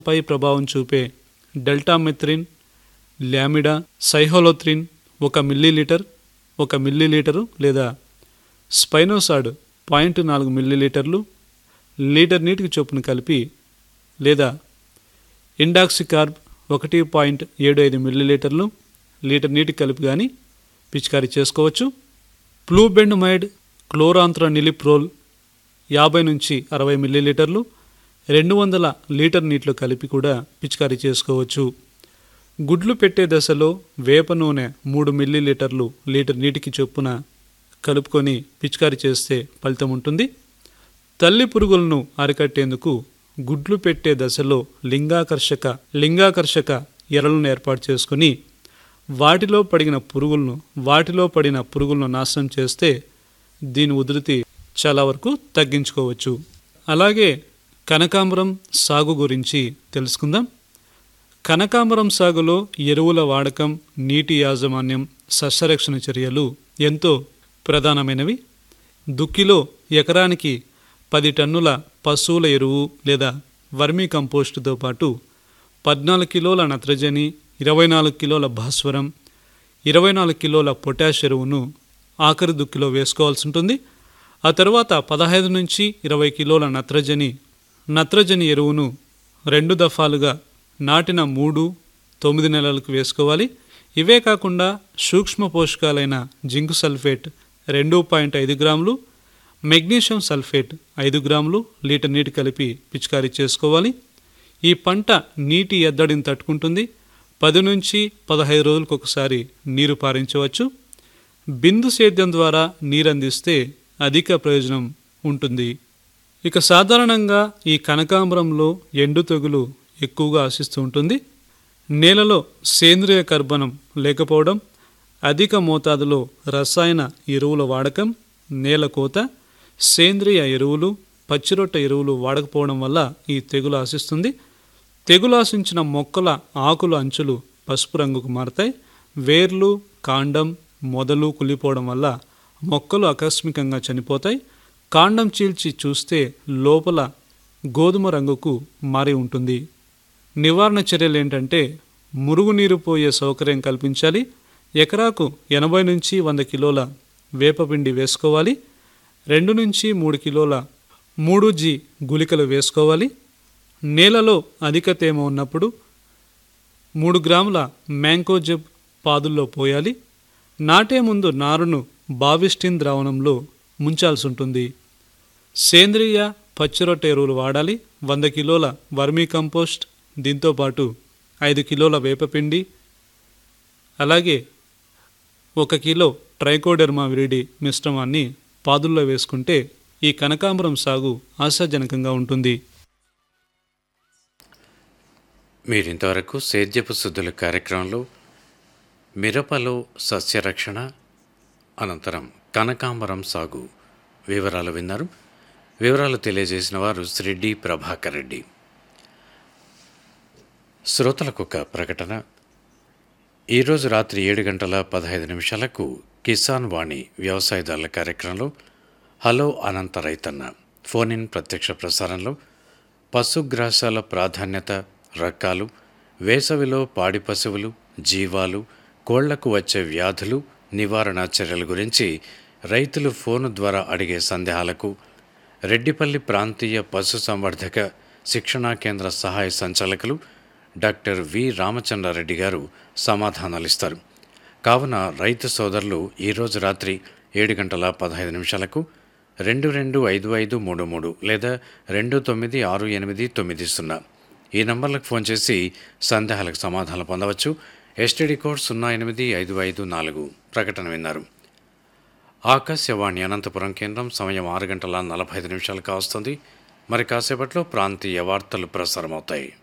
పై ప్రభావం చూపే డెల్టామెథ్రిన్ ల్యామిడా సైహోలోత్రిన్ ఒక మిల్లీలీటర్ ఒక మిల్లీలీటరు లేదా స్పైనోసాడ్ పాయింట్ నాలుగు మిల్లీలీటర్లు లీటర్ నీటికి చొప్పున కలిపి లేదా ఇండాక్సికార్బ్ ఒకటి పాయింట్ ఏడు ఐదు మిల్లీలీటర్లు లీటర్ నీటికి కలిపి కానీ పిచికారీ చేసుకోవచ్చు ప్లూబెండమైడ్ క్లోరాంత్రనిలిప్రోల్ యాభై నుంచి అరవై మిల్లీలీటర్లు రెండు వందల లీటర్ నీటిలో కలిపి కూడా పిచికారీ చేసుకోవచ్చు గుడ్లు పెట్టే దశలో వేప నూనె మూడు మిల్లీలీటర్లు లీటర్ నీటికి చొప్పున కలుపుకొని పిచికారీ చేస్తే ఫలితం ఉంటుంది తల్లి పురుగులను అరికట్టేందుకు గుడ్లు పెట్టే దశలో లింగాకర్షక లింగాకర్షక ఎరలను ఏర్పాటు చేసుకుని వాటిలో పడిన పురుగులను వాటిలో పడిన పురుగులను నాశనం చేస్తే దీని ఉధృతి చాలా వరకు తగ్గించుకోవచ్చు అలాగే కనకాంబరం సాగు గురించి తెలుసుకుందాం కనకాంబరం సాగులో ఎరువుల వాడకం నీటి యాజమాన్యం సస్యరక్షణ చర్యలు ఎంతో ప్రధానమైనవి దుక్కిలో ఎకరానికి పది టన్నుల పశువుల ఎరువు లేదా వర్మీ కంపోస్టుతో పాటు పద్నాలుగు కిలోల నత్రజని ఇరవై నాలుగు కిలోల భాస్వరం ఇరవై నాలుగు కిలోల పొటాష్ ఎరువును ఆఖరి దుక్కిలో వేసుకోవాల్సి ఉంటుంది ఆ తర్వాత పదహైదు నుంచి ఇరవై కిలోల నత్రజని నత్రజని ఎరువును రెండు దఫాలుగా నాటిన మూడు తొమ్మిది నెలలకు వేసుకోవాలి ఇవే కాకుండా సూక్ష్మ పోషకాలైన జింక్ సల్ఫేట్ రెండు పాయింట్ ఐదు గ్రాములు మెగ్నీషియం సల్ఫేట్ ఐదు గ్రాములు లీటర్ నీటి కలిపి పిచికారీ చేసుకోవాలి ఈ పంట నీటి ఎద్దడిని తట్టుకుంటుంది పది నుంచి పదహైదు రోజులకు ఒకసారి నీరు పారించవచ్చు బిందు సేద్యం ద్వారా నీరు అందిస్తే అధిక ప్రయోజనం ఉంటుంది ఇక సాధారణంగా ఈ కనకాంబరంలో ఎండు తెగులు ఎక్కువగా ఆశిస్తూ ఉంటుంది నేలలో సేంద్రియ కర్బనం లేకపోవడం అధిక మోతాదులో రసాయన ఎరువుల వాడకం నేల కోత సేంద్రియ ఎరువులు పచ్చిరొట్ట ఎరువులు వాడకపోవడం వల్ల ఈ తెగులు ఆశిస్తుంది తెగులు ఆశించిన మొక్కల ఆకుల అంచులు పసుపు రంగుకు మారతాయి వేర్లు కాండం మొదలు కులిపోవడం వల్ల మొక్కలు ఆకస్మికంగా చనిపోతాయి కాండం చీల్చి చూస్తే లోపల గోధుమ రంగుకు మారి ఉంటుంది నివారణ చర్యలు ఏంటంటే మురుగునీరు పోయే సౌకర్యం కల్పించాలి ఎకరాకు ఎనభై నుంచి వంద కిలోల వేపపిండి వేసుకోవాలి రెండు నుంచి మూడు కిలోల మూడు జీ గుళికలు వేసుకోవాలి నేలలో అధిక తేమ ఉన్నప్పుడు మూడు గ్రాముల మ్యాంకోజెబ్ పాదుల్లో పోయాలి నాటే ముందు నారును బావిస్టిన్ ద్రావణంలో ముంచాల్సి ఉంటుంది సేంద్రియ పచ్చిరొట్ట ఎరువులు వాడాలి వంద కిలోల వర్మీ కంపోస్ట్ దీంతోపాటు ఐదు కిలోల వేపపిండి అలాగే ఒక కిలో ట్రైకోడెర్మా విరిడి మిశ్రమాన్ని పాదుల్లో వేసుకుంటే ఈ కనకాంబరం సాగు ఆశాజనకంగా ఉంటుంది మీరింతవరకు సేద్యపు శుద్ధుల కార్యక్రమంలో మిరపలో సస్యరక్షణ అనంతరం కనకాంబరం సాగు వివరాలు విన్నారు వివరాలు తెలియజేసిన వారు శ్రీ డి ప్రభాకర్ రెడ్డి శ్రోతలకు ఒక ప్రకటన ఈరోజు రాత్రి ఏడు గంటల పదహైదు నిమిషాలకు కిసాన్ వాణి వ్యవసాయదారుల కార్యక్రమంలో హలో అనంత రైతన్న ఫోన్ ఇన్ ప్రత్యక్ష ప్రసారంలో పశుగ్రాసాల ప్రాధాన్యత రకాలు వేసవిలో పాడి పశువులు జీవాలు కోళ్లకు వచ్చే వ్యాధులు నివారణ చర్యల గురించి రైతులు ఫోను ద్వారా అడిగే సందేహాలకు రెడ్డిపల్లి ప్రాంతీయ పశు సంవర్ధక శిక్షణా కేంద్ర సహాయ సంచాలకులు డాక్టర్ వి రామచంద్రారెడ్డి గారు సమాధానాలిస్తారు కావున రైతు సోదరులు ఈరోజు రాత్రి ఏడు గంటల పదహైదు నిమిషాలకు రెండు రెండు ఐదు ఐదు మూడు మూడు లేదా రెండు తొమ్మిది ఆరు ఎనిమిది తొమ్మిది సున్నా ఈ నంబర్లకు ఫోన్ చేసి సందేహాలకు సమాధానాలు పొందవచ్చు ఎస్టీడీ కోడ్ సున్నా ఎనిమిది ఐదు ఐదు నాలుగు ప్రకటన విన్నారు ఆకాశవాణి అనంతపురం కేంద్రం సమయం ఆరు గంటల నలభై ఐదు నిమిషాలు కావస్తుంది మరి కాసేపట్లో ప్రాంతీయ వార్తలు ప్రసారమవుతాయి